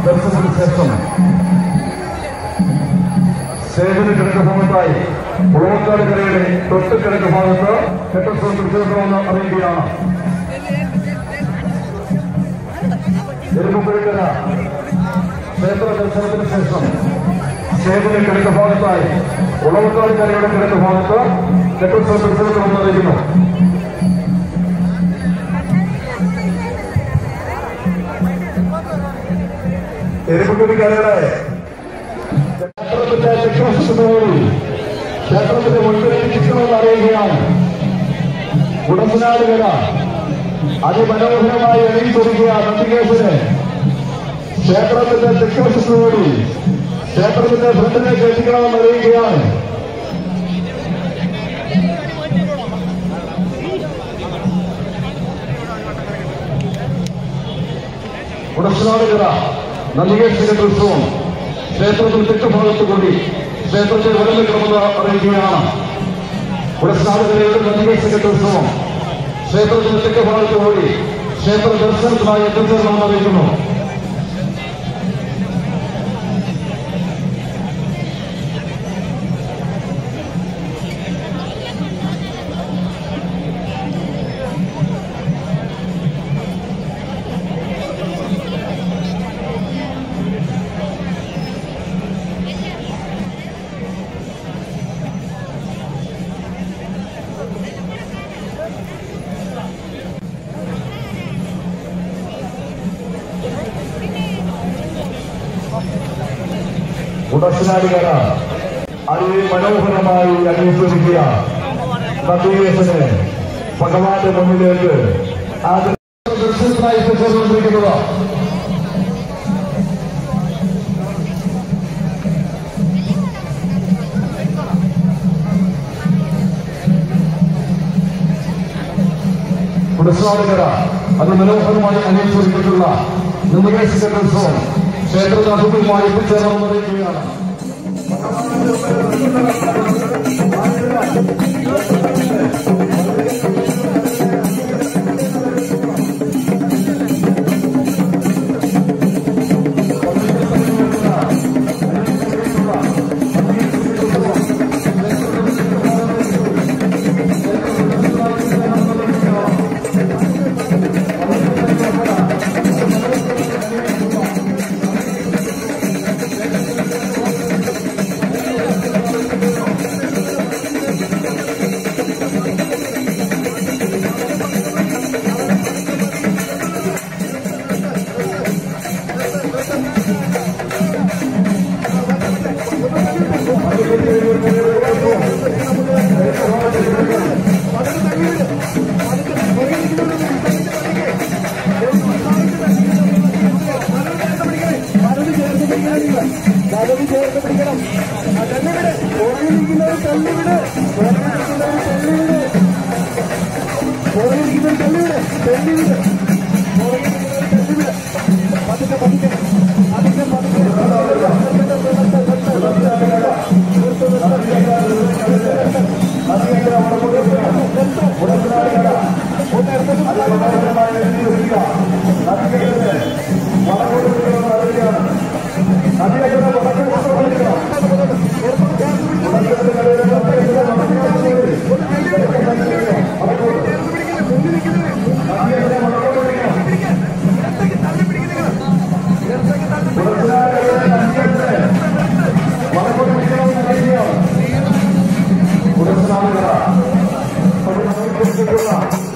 ദർശനത്തിന് ശേഷം സ്റ്റേജിന് കിഴക്ക് ഭാഗത്തായി ഉളവക്കാട് കരയുടെ തൊട്ട് കിഴക്ക് ഭാഗത്ത് കെട്ടോത്സവം തൃശ്ശൂർന്ന് അറിയുകയാണ് എരുമ്പുഴക്കര ക്ഷേത്ര ദർശനത്തിന് ശേഷം സ്റ്റേജിന് കിഴക്ക് ഭാഗത്തായി ഉളവക്കാട് കരയുടെ കിഴക്ക് ഭാഗത്ത് കെട്ടോത്സവം തൃശ്ശൂർന്ന് അറിയിക്കുന്നു എരുമ്പുഴക്കരയുടെ ക്ഷേത്രത്തിന്റെ ചക്രവശത്തോടുകൂടി ക്ഷേത്രത്തിന്റെ മുൻപിലേക്ക് ചിത്രമെന്ന് അറിയുകയാണ് ഉടമ്പനാടുകര അതിമനോഹരമായി എഴുതിക്കൊടുക്കുക നന്ദികേശന് ക്ഷേത്രത്തിന്റെ ചക്രവശത്തോടുകൂടി ക്ഷേത്രത്തിന്റെ ഫ്രണ്ടിലേക്ക് എത്തിക്കണമെന്ന് അറിയുകയാണ് ഉടമ്പനാടുകര നന്ദികേശന്റെ ഉത്സവം ക്ഷേത്രത്തിൽ തെക്കുഭാഗത്ത് കൂടി ക്ഷേത്രത്തിൽ വരമിക്കണമെന്ന് അറിയിക്കുകയാണ് ഉടസ്നാടുകളുടെ നന്ദികേശന്റെ ഉത്സവം ക്ഷേത്രത്തിന് തെക്കുഭാഗത്ത് കൂടി ക്ഷേത്ര ദർശനത്തിനായി എത്തിച്ചേരണമെന്ന് അറിയിക്കുന്നു ഉടസ്നാടുകര അതിമനോഹരമായി അനുസരിക്കുക നന്ദികേശന് ഭഗവാന്റെ മുന്നിലേക്ക് ആ ദർശനത്തിനായി എത്തിച്ചേർന്നുകൊണ്ടിരിക്കുന്നത് പുരസ്കാരകര അത് മനോഹരമായി അനുസരിച്ചിട്ടുള്ള നന്ദികേശന്റെ ഉത്സവം ക്ഷേത്രത്തിൽ അഭിമുഖമായി എത്തിച്ചേർന്നെന്ന് അറിയിക്കുകയാണ് പലത് ചേർത്ത് പിടിക്കണം തള്ളിവിടെ പുറകിലിരിക്കുന്നവർ തള്ളിവിടെ പുറകിലിരിക്കുന്നവർ തള്ളിവിടെ പുറകിലിരിക്കുന്നവർ തള്ളിവിടെ തള്ളിവിടെ പുറകിലിരിക്കുന്നവർ തള്ളിവിടെ പതുക്കെ പതുക്കെ പതുക്കെ പതുക്കെ ഉടസ്നാടുകര